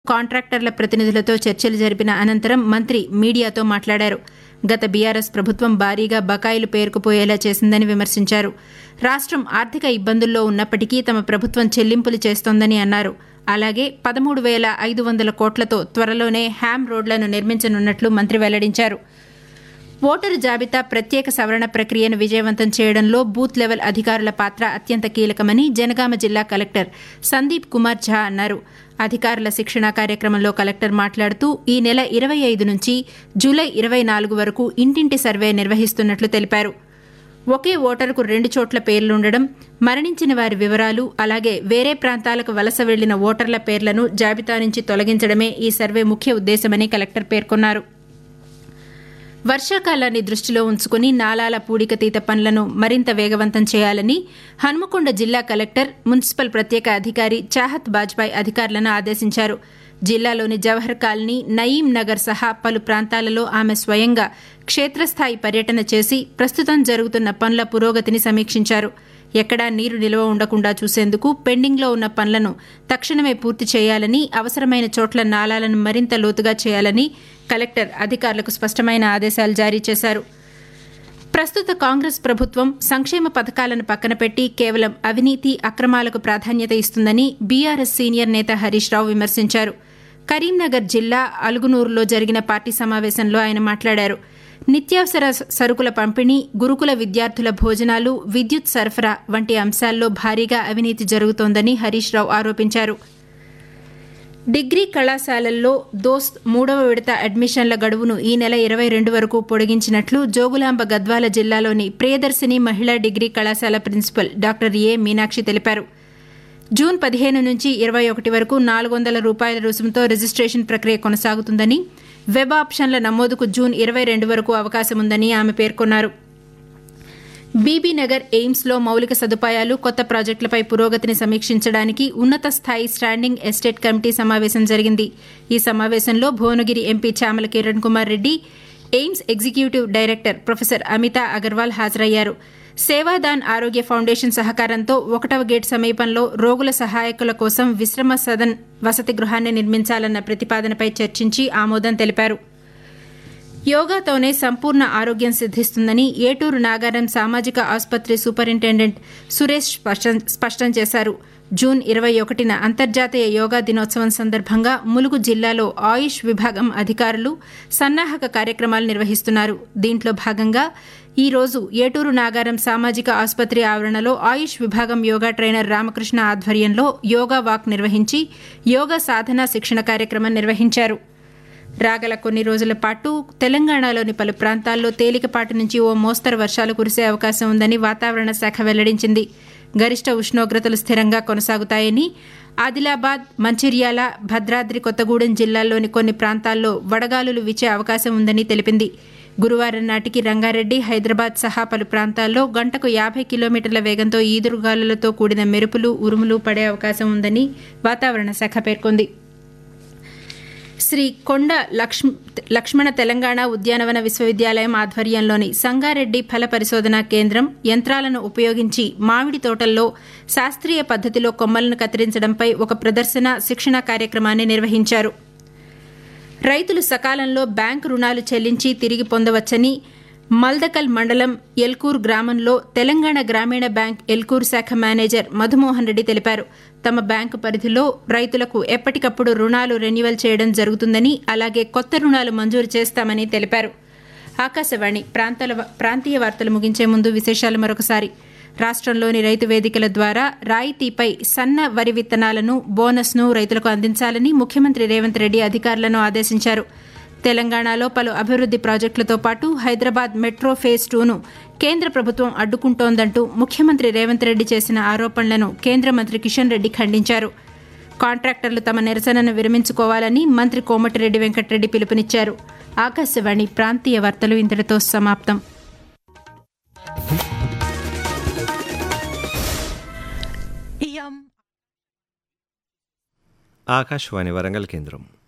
కాంట్రాక్టర్ల ప్రతినిధులతో చర్చలు జరిపిన అనంతరం మంత్రి మీడియాతో మాట్లాడారు గత బీఆర్ఎస్ ప్రభుత్వం భారీగా బకాయిలు పేరుకుపోయేలా చేసిందని విమర్శించారు రాష్ట్రం ఆర్థిక ఇబ్బందుల్లో ఉన్నప్పటికీ తమ ప్రభుత్వం చెల్లింపులు చేస్తోందని అన్నారు అలాగే పదమూడు వేల ఐదు వందల కోట్లతో త్వరలోనే హ్యామ్ రోడ్లను నిర్మించనున్నట్లు మంత్రి వెల్లడించారు ఓటరు జాబితా ప్రత్యేక సవరణ ప్రక్రియను విజయవంతం చేయడంలో బూత్ లెవెల్ అధికారుల పాత్ర అత్యంత కీలకమని జనగామ జిల్లా కలెక్టర్ సందీప్ కుమార్ ఝా అన్నారు అధికారుల శిక్షణ కార్యక్రమంలో కలెక్టర్ మాట్లాడుతూ ఈ నెల ఇరవై ఐదు నుంచి జూలై ఇరవై నాలుగు వరకు ఇంటింటి సర్వే నిర్వహిస్తున్నట్లు తెలిపారు ఒకే ఓటరుకు రెండు చోట్ల పేర్లుండడం మరణించిన వారి వివరాలు అలాగే వేరే ప్రాంతాలకు వలస వెళ్లిన ఓటర్ల పేర్లను జాబితా నుంచి తొలగించడమే ఈ సర్వే ముఖ్య ఉద్దేశమని కలెక్టర్ పేర్కొన్నారు వర్షాకాలాన్ని దృష్టిలో ఉంచుకుని నాలాల పూడికతీత పనులను మరింత వేగవంతం చేయాలని హన్మకొండ జిల్లా కలెక్టర్ మున్సిపల్ ప్రత్యేక అధికారి చాహత్ బాజ్పాయ్ అధికారులను ఆదేశించారు జిల్లాలోని జవహర్ కాలనీ నయీం నగర్ సహా పలు ప్రాంతాలలో ఆమె స్వయంగా క్షేత్రస్థాయి పర్యటన చేసి ప్రస్తుతం జరుగుతున్న పనుల పురోగతిని సమీక్షించారు ఎక్కడా నీరు నిల్వ ఉండకుండా చూసేందుకు పెండింగ్లో ఉన్న పనులను తక్షణమే పూర్తి చేయాలని అవసరమైన చోట్ల నాలాలను మరింత లోతుగా చేయాలని కలెక్టర్ అధికారులకు స్పష్టమైన ఆదేశాలు జారీ చేశారు ప్రస్తుత కాంగ్రెస్ ప్రభుత్వం సంక్షేమ పథకాలను పక్కన పెట్టి కేవలం అవినీతి అక్రమాలకు ప్రాధాన్యత ఇస్తుందని బీఆర్ఎస్ సీనియర్ నేత హరీష్ రావు విమర్శించారు కరీంనగర్ జిల్లా అలుగునూరులో జరిగిన పార్టీ సమావేశంలో ఆయన మాట్లాడారు నిత్యావసర సరుకుల పంపిణీ గురుకుల విద్యార్థుల భోజనాలు విద్యుత్ సరఫరా వంటి అంశాల్లో భారీగా అవినీతి జరుగుతోందని హరీష్ రావు ఆరోపించారు డిగ్రీ కళాశాలల్లో దోస్త్ మూడవ విడత అడ్మిషన్ల గడువును ఈ నెల ఇరవై రెండు వరకు పొడిగించినట్లు జోగులాంబ గద్వాల జిల్లాలోని ప్రియదర్శిని మహిళా డిగ్రీ కళాశాల ప్రిన్సిపల్ డాక్టర్ ఏ మీనాక్షి తెలిపారు జూన్ పదిహేను నుంచి ఇరవై ఒకటి వరకు నాలుగు వందల రూపాయల రుసుముతో రిజిస్ట్రేషన్ ప్రక్రియ కొనసాగుతుందని వెబ్ ఆప్షన్ల నమోదుకు జూన్ ఇరవై రెండు వరకు అవకాశం ఉందని ఆమె పేర్కొన్నారు బీబీనగర్ ఎయిమ్స్లో మౌలిక సదుపాయాలు కొత్త ప్రాజెక్టులపై పురోగతిని సమీక్షించడానికి ఉన్నత స్థాయి స్టాండింగ్ ఎస్టేట్ కమిటీ సమావేశం జరిగింది ఈ సమావేశంలో Bhuvanagiri MP Chamala Kiran Kumar Reddy AIIMS executive director professor Amita Agarwal హాజరయ్యారు సేవాదాన్ ఆరోగ్య ఫౌండేషన్ సహకారంతో ఒకటవ గేట్ సమీపంలో రోగుల సహాయకుల కోసం విశ్రమ సదన్ వసతి గృహాన్ని నిర్మించాలన్న ప్రతిపాదనపై చర్చించి ఆమోదం తెలిపారు యోగాతోనే సంపూర్ణ ఆరోగ్యం సిద్ధిస్తుందని ఏటూరు నాగారం సామాజిక ఆసుపత్రి సూపరింటెండెంట్ సురేష్ స్పష్టం చేశారు జూన్ ఇరవై ఒకటిన అంతర్జాతీయ యోగా దినోత్సవం సందర్భంగా ములుగు జిల్లాలో ఆయుష్ విభాగం అధికారులు సన్నాహక కార్యక్రమాలు నిర్వహిస్తున్నారు దీంట్లో భాగంగా ఈ రోజు ఏటూరు నాగారం సామాజిక ఆసుపత్రి ఆవరణలో ఆయుష్ విభాగం యోగా ట్రైనర్ రామకృష్ణ ఆధ్వర్యంలో యోగా వాక్ నిర్వహించి యోగా సాధన శిక్షణ కార్యక్రమం నిర్వహించారు రాగల కొన్ని రోజుల పాటు తెలంగాణలోని పలు ప్రాంతాల్లో తేలికపాటి నుంచి ఓ మోస్తరు వర్షాలు కురిసే అవకాశం ఉందని వాతావరణ శాఖ వెల్లడించింది గరిష్ట ఉష్ణోగ్రతలు స్థిరంగా కొనసాగుతాయని ఆదిలాబాద్ మంచిర్యాల భద్రాద్రి కొత్తగూడెం జిల్లాల్లోని కొన్ని ప్రాంతాల్లో వడగాలులు వీచే అవకాశం ఉందని తెలిపింది గురువారం నాటికి రంగారెడ్డి హైదరాబాద్ సహా పలు ప్రాంతాల్లో గంటకు యాభై కిలోమీటర్ల వేగంతో ఈదురుగాలులతో కూడిన మెరుపులు ఉరుములు పడే అవకాశం ఉందని వాతావరణ శాఖ పేర్కొంది శ్రీ కొండ లక్ష్మణ తెలంగాణ ఉద్యానవన విశ్వవిద్యాలయం ఆధ్వర్యంలోని సంగారెడ్డి ఫల పరిశోధన కేంద్రం యంత్రాలను ఉపయోగించి మామిడి తోటల్లో శాస్త్రీయ పద్దతిలో కొమ్మలను కత్తిరించడంపై ఒక ప్రదర్శన శిక్షణ కార్యక్రమాన్ని నిర్వహించారు రైతులు సకాలంలో బ్యాంకు రుణాలు చెల్లించి తిరిగి పొందవచ్చని మల్దకల్ మండలం ఎల్కూర్ గ్రామంలో తెలంగాణ గ్రామీణ బ్యాంక్ ఎల్కూర్ శాఖ మేనేజర్ మధుమోహన్ రెడ్డి తెలిపారు తమ బ్యాంకు పరిధిలో రైతులకు ఎప్పటికప్పుడు రుణాలు రెన్యువల్ చేయడం జరుగుతుందని అలాగే కొత్త రుణాలు మంజూరు చేస్తామని తెలిపారు ఆకాశవాణి ప్రాంతాల ప్రాంతీయ వార్తలు ముగించే ముందు విశేషాలు మరొకసారి రాష్ట్రంలోని రైతు వేదికల ద్వారా రాయితీపై సన్న వరి విత్తనాలను బోనస్ను రైతులకు అందించాలని ముఖ్యమంత్రి రేవంత్ రెడ్డి అధికారులను ఆదేశించారు తెలంగాణలో పలు అభివృద్ది ప్రాజెక్టులతో పాటు హైదరాబాద్ మెట్రో ఫేజ్ టూను కేంద్ర ప్రభుత్వం అడ్డుకుంటోందంటూ ముఖ్యమంత్రి రేవంత్ రెడ్డి చేసిన ఆరోపణలను కేంద్ర మంత్రి కిషన్ రెడ్డి ఖండించారు కాంట్రాక్టర్లు తమ నిరసనను విరమించుకోవాలని మంత్రి కోమటిరెడ్డి వెంకటరెడ్డి పిలుపునిచ్చారు ఆకాశవాణి ప్రాంతీయ వార్తలు ఇంతటితో సమాప్తం ఆకాశవాణి వరంగల్ కేంద్రం